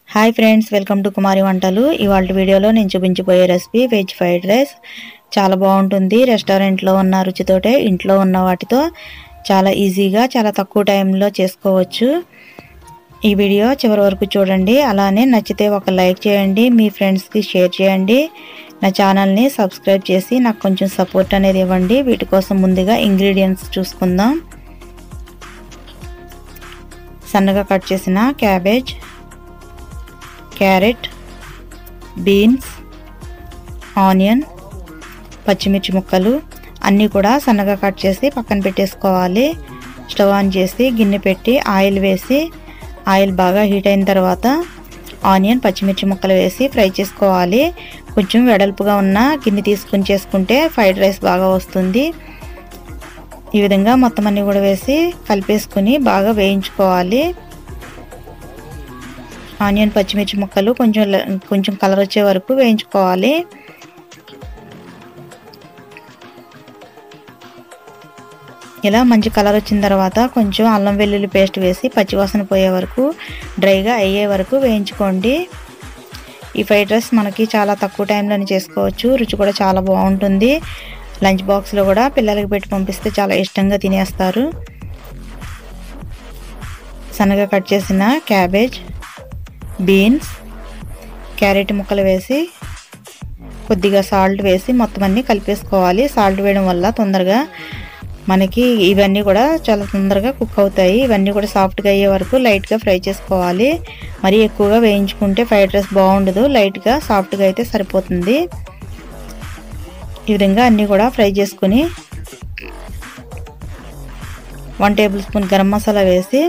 hi friends welcome to Kumari వంటలు ఇవాళ వీడియోలో నేను చూపించబోయే రెసిపీ వెజ్ ఫ్రైడ్ రైస్ చాలా బాగుంటుంది రెస్టారెంట్లో ఉన్న రుచితోటే ఇంట్లో ఉన్న వాటితో చాలా ఈజీగా చాలా తక్కువ టైంలో చేసుకోవచ్చు ఈ వీడియో చివరి వరకు చూడండి అలానే నచ్చితే ఒక లైక్ చేయండి మీ ఫ్రెండ్స్కి షేర్ చేయండి నా ఛానల్ని సబ్స్క్రైబ్ చేసి నాకు కొంచెం సపోర్ట్ అనేది ఇవ్వండి వీటి కోసం ముందుగా ఇంగ్రీడియంట్స్ చూసుకుందాం సన్నగా కట్ చేసిన క్యాబేజ్ క్యారెట్ బీన్స్ ఆనియన్ పచ్చిమిర్చి ముక్కలు అన్నీ కూడా సన్నగా కట్ చేసి పక్కన పెట్టేసుకోవాలి స్టవ్ ఆన్ చేసి గిన్నె పెట్టి ఆయిల్ వేసి ఆయిల్ బాగా హీట్ అయిన తర్వాత ఆనియన్ పచ్చిమిర్చి ముక్కలు వేసి ఫ్రై చేసుకోవాలి కొంచెం వెడల్పుగా ఉన్న గిన్నె తీసుకుని చేసుకుంటే ఫ్రైడ్ రైస్ బాగా వస్తుంది ఈ విధంగా మొత్తం అన్నీ కూడా వేసి కలిపేసుకుని బాగా వేయించుకోవాలి ఆనియన్ పచ్చిమిర్చి ముక్కలు కొంచెం కొంచెం కలర్ వచ్చే వరకు వేయించుకోవాలి ఇలా మంచి కలర్ వచ్చిన తర్వాత కొంచెం అల్లం వెల్లుల్లి పేస్ట్ వేసి పచ్చివాసన పోయే వరకు డ్రైగా అయ్యే వరకు వేయించుకోండి ఈ ఫ్రైడ్ రైస్ మనకి చాలా తక్కువ టైంలోనే చేసుకోవచ్చు రుచి కూడా చాలా బాగుంటుంది లంచ్ బాక్స్లో కూడా పిల్లలకి పెట్టి పంపిస్తే చాలా ఇష్టంగా తినేస్తారు సన్నగా కట్ చేసిన క్యాబేజ్ బీన్స్ క్యారెట్ ముక్కలు వేసి కొద్దిగా సాల్ట్ వేసి మొత్తం అన్నీ కలిపేసుకోవాలి సాల్ట్ వేయడం వల్ల తొందరగా మనకి ఇవన్నీ కూడా చాలా తొందరగా కుక్ అవుతాయి ఇవన్నీ కూడా సాఫ్ట్గా అయ్యే వరకు లైట్గా ఫ్రై చేసుకోవాలి మరీ ఎక్కువగా వేయించుకుంటే ఫ్రైడ్ రైస్ బాగుండదు లైట్గా సాఫ్ట్గా అయితే సరిపోతుంది ఈ విధంగా అన్నీ కూడా ఫ్రై చేసుకుని one table spoon garam masala వేసి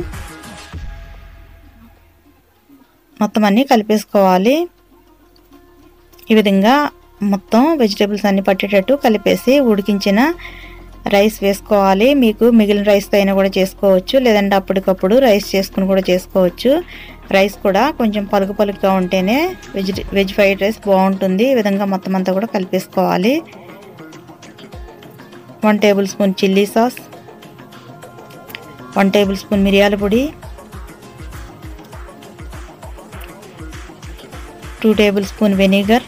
మొత్తం అన్నీ కలిపేసుకోవాలి ఈ విధంగా మొత్తం వెజిటేబుల్స్ అన్నీ పట్టేటట్టు కలిపేసి ఉడికించిన రైస్ వేసుకోవాలి మీకు మిగిలిన రైస్తో అయినా కూడా చేసుకోవచ్చు లేదంటే అప్పటికప్పుడు రైస్ చేసుకుని కూడా చేసుకోవచ్చు రైస్ కూడా కొంచెం పలుకు పలుకుగా ఉంటేనే వెజ్ వెజ్ ఫ్రైడ్ రైస్ బాగుంటుంది ఈ విధంగా మొత్తం అంతా కూడా కలిపేసుకోవాలి one table spoon chilli sauce one table spoon మిరియాల పొడి టూ టేబుల్ స్పూన్ వెనిగర్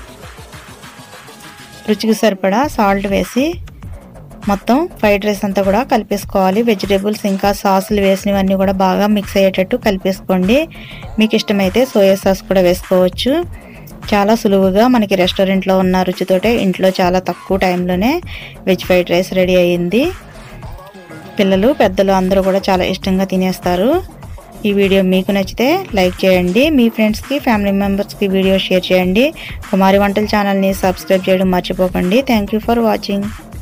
రుచికి సరిపడా సాల్ట్ వేసి మొత్తం ఫ్రైడ్ రైస్ అంతా కూడా కలిపేసుకోవాలి వెజిటేబుల్స్ ఇంకా సాసులు వేసినవన్నీ కూడా బాగా మిక్స్ అయ్యేటట్టు కలిపేసుకోండి మీకు ఇష్టమైతే సోయా సాస్ కూడా వేసుకోవచ్చు చాలా సులువుగా మనకి రెస్టారెంట్లో ఉన్న రుచితోటే ఇంట్లో చాలా తక్కువ టైంలోనే వెజ్ ఫ్రైడ్ రైస్ రెడీ అయ్యింది పిల్లలు పెద్దలు అందరూ కూడా చాలా ఇష్టంగా తినేస్తారు ఈ వీడియో మీకు నచ్చితే లైక్ చేయండి మీ ఫ్రెండ్స్కి ఫ్యామిలీ మెంబర్స్కి వీడియో షేర్ చేయండి కుమారి వంటల ఛానల్ని సబ్స్క్రైబ్ చేయడం మర్చిపోకండి థ్యాంక్ ఫర్ వాచింగ్